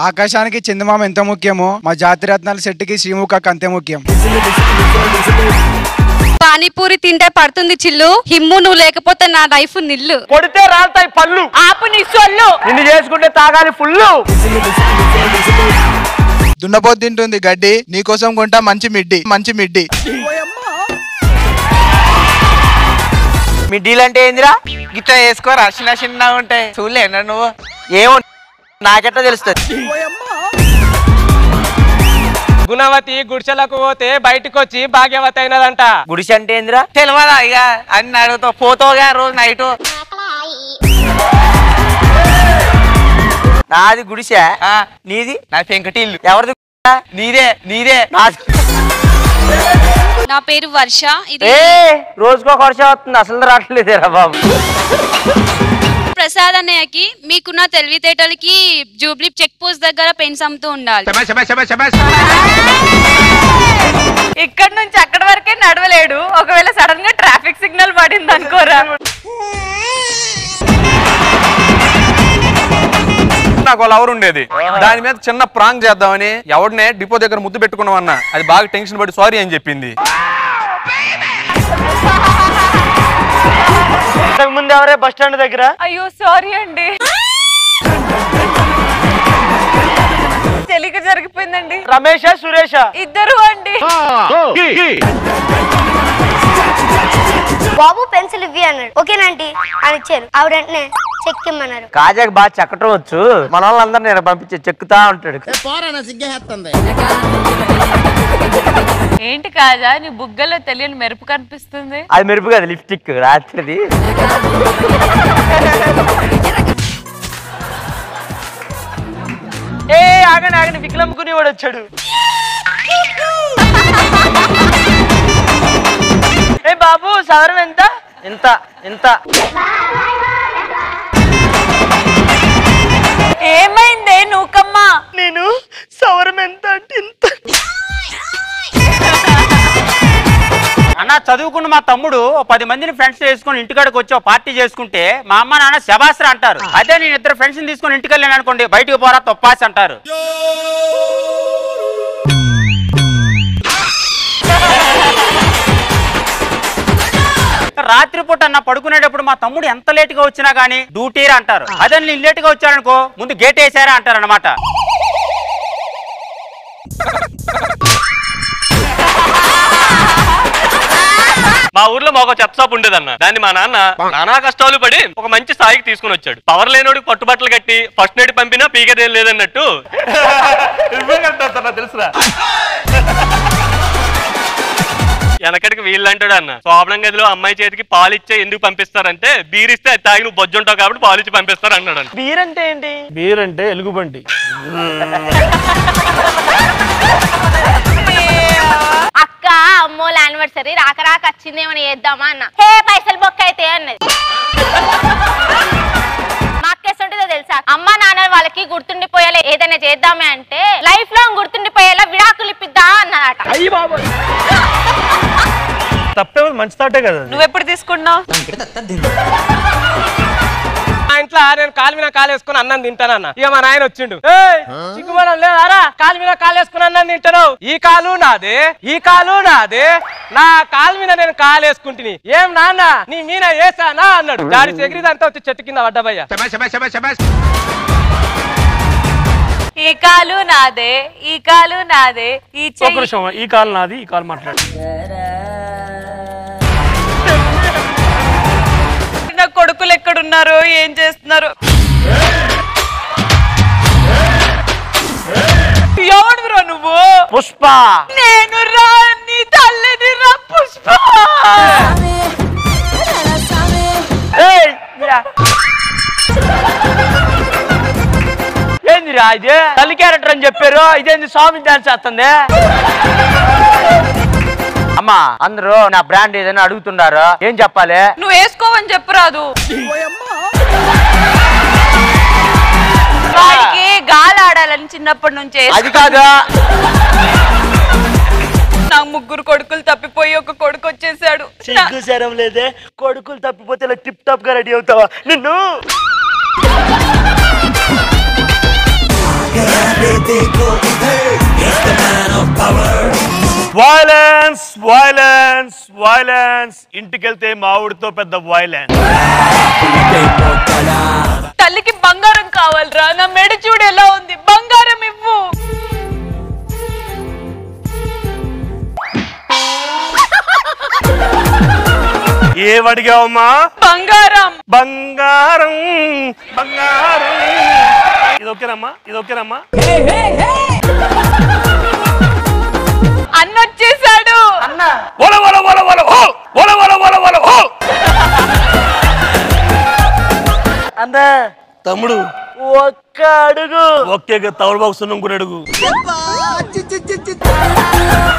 ఆకాశానికి చందమామ ఎంత ముఖ్యమో మా జాతిరత్నాల సెట్కి శ్రీముఖకు అంతే ముఖ్యం పానీపూరి తింటే పడుతుంది చిల్లు హిమ్ము నువ్వు లేకపోతే నా లైఫ్ నిల్లు కొడితే రాలుతాయి పళ్ళు ఆపు నీ సొల్లు నిన్ను చేసుకుంటే తాగాలి ఫుల్లు దున్నపోతు తింటుంది గడ్డి నీకోసం కొంటా మంచి మిడ్డి మంచి మిడ్డి మీ డీల్ అంటే ఏందిరా గిట్లా వేసుకోరా చిన్న చిన్న ఉంటాయి చూడలేనా నువ్వు ఏమో నాకెట్లా తెలుస్తుంది గుణవతి గుడిసెలకు పోతే బయటకు వచ్చి భాగ్యవతి అయినదంట గుడిసె అంటే ఏందిరా తెలియదా ఇక అన్ని అడుగుతావు పోతావుగా రోజు నైట్ నాది గుడిసె నీది నా పెంకటిల్లు ఎవరిది నీదే నీదే నాది నా పేరు వర్ష ఇది ఏ రోజుకో వర్షం వస్తుంది అసలు రావట్లేదేరా బాబు ప్రసాద్ అన్నయ్యకి మీకున్న తెలివితేటలకి జూబ్లీ చెక్ పోస్ట్ దగ్గర పెన్స్ అమ్ముతూ ఉండాలి ఇక్కడ నుంచి అక్కడ వరకే నడవలేడు ఒకవేళ సడన్ గా ట్రాఫిక్ సిగ్నల్ పడింది అనుకోరా నాకు లవర్ ఉండేది దాని మీద చిన్న ప్రాంక్ చేద్దామని ఎవడనే డిపో దగ్గర ముద్దు పెట్టుకున్నామన్నా అది బాగా టెన్షన్ పడి సారీ అని చెప్పింది ఇంతకు ముందు ఎవరే బస్ స్టాండ్ దగ్గర అయ్యో సారీ అండి తెలియక జరిగిపోయిందండి రమేష సురేష ఇద్దరు అండి బాబు పెన్సిల్ ఇవ్వి అన్నాడు ఓకేనంటీ అని ఇచ్చారు ఆవిడ వెంటనే చెక్ ఇమ్మన్నారు కాజాకి బాగా చెక్కటం వచ్చు మన వాళ్ళందరూ నేను పంపించే చెక్కుతా ఉంటాడు ఏంటి కాదా నీ బుగ్గలో తెలియని మెరుపు కనిపిస్తుంది అది మెరుపు కదా లిప్స్టిక్ రాత్రిది ఏ ఆగండి ఆగండి విక్రమ్కుని వాడు వచ్చాడు ఏ బాబు సవరం ఎంత ఎంత ఎంత ఏమైందే నూకమ్మా నేను సవరం ఎంత అంటే ఇంత అన్న చదువుకున్న మా తమ్ముడు ఓ పది మందిని ఫ్రెండ్స్ చేసుకుని ఇంటికాడికి వచ్చి ఓ పార్టీ చేసుకుంటే మా అమ్మ నాన్న శబాస్రా అంటారు అదే నేను ఇద్దరు ఫ్రెండ్స్ తీసుకుని ఇంటికి వెళ్ళాను అనుకోండి బయటికి పోరా తొప్పాసి అంటారు రాత్రిపూట అన్న పడుకునేటప్పుడు మా తమ్ముడు ఎంత లేట్ గా వచ్చినా గానీ డ్యూటీరా అంటారు అదే నేను లేట్ గా వచ్చాననుకో ముందు గేట్ వేసారా అంటారు అనమాట మా ఊర్లో మాకు చెత్త షాప్ ఉండేదన్న దాన్ని మా నాన్న నానా కష్టాలు పడి ఒక మంచి స్థాయికి తీసుకుని వచ్చాడు పవర్ లేనోడికి పట్టుబట్టలు కట్టి ఫస్ట్ నైట్ పంపినా పీకేదేం లేదన్నట్టు తెలుసురా వెనకటికి వీళ్ళంటాడు అన్న శోభనం గదిలో అమ్మాయి చేతికి పాలు ఇచ్చే ఎందుకు పంపిస్తారంటే బీరిస్తే అది తాగి నువ్వు బొజ్జుంటావు కాబట్టి పాలు ఇచ్చి పంపిస్తారు అన్నాడు అన్న బీర్ అంటే ఏంటి బీర్ అంటే ఎలుగుబంటి అక్క అమ్మోల యానివర్సరీ రాక రాక వచ్చింది ఏమైనా చేద్దామా అన్న హే పైసలు బొక్క అయితే అన్నది మా అక్కేస్తుంటుందో తెలుసా అమ్మ నాన్న వాళ్ళకి గుర్తుండిపోయేలా ఏదైనా చేద్దామే అంటే లైఫ్ లో గుర్తుండిపోయేలా విడాకులు ఇప్పిద్దా అన్నదట తప్పే మంచి తాటే కదా నువ్వెప్పుడు తీసుకున్నావు మా ఇంట్లో నేను కాలు మీద కాలు వేసుకుని అన్నం తింటానన్న ఇక మా నాయన వచ్చిండు "ఏయ్, సిగ్గుమానం లేదారా కాలు మీద కాలు వేసుకుని అన్నం తింటాను ఈ కాలు నాదే ఈ కాలు నాదే నా కాలు మీద నేను కాలు వేసుకుంటుని ఏం నాన్న నీ మీద వేసానా అన్నాడు దాడి చెగిరిదంతా వచ్చి చెట్టు కింద పడ్డబయ్యా ఈ కాలు నాదే ఈ కాలు నాదే ఈ ఒక చెయ్యి నిమిషం ఈ కాల్ నాది ఈ కాల్ మాట్లాడు నా కొడుకులు ఎక్కడున్నారు ఏం చేస్తున్నారు ఎవడురా నువ్వు పుష్ప నేను రా నీ తల్లిని రా పుష్ప ఏయ్, ఇరా. ఏందిరా ఇది తల్లి క్యారెక్టర్ అని చెప్పారు ఇదేంది స్వామి డాన్స్ చేస్తుంది అమ్మా అందరూ నా బ్రాండ్ ఏదైనా అడుగుతున్నారు ఏం చెప్పాలి నువ్వు వేసుకోవని చెప్పరాదు వాడికి గాలి ఆడాలని చిన్నప్పటి నుంచి అది కాదా నాకు ముగ్గురు కొడుకులు తప్పిపోయి ఒక కొడుకు వచ్చేసాడు సిగ్గు శరం లేదే కొడుకులు తప్పిపోతే ఇలా టిప్ టాప్ గా రెడీ అవుతావా నిన్ను వైలెన్స్ వైలెన్స్ వైలెన్స్ ఇంటికెళ్తే మావిడితో పెద్ద వైలెన్స్ తల్లికి బంగారం కావాలరా నా మెడ చూడు ఎలా ఉంది బంగారం ఇవ్వు ఏమడిగావమ్మా బంగారం బంగారం బంగారం ఇది ఓకేనమ్మా ఇది ఓకేనమ్మా అన్న వచ్చేసాడు ఒల ఒల ఒల ఒల ఓ ఒల ఒల ఒల ఒల ఓ అందా తమ్ముడు ఒక్క అడుగు ఒకే తవడ బాక్స్ కూడా అడుగు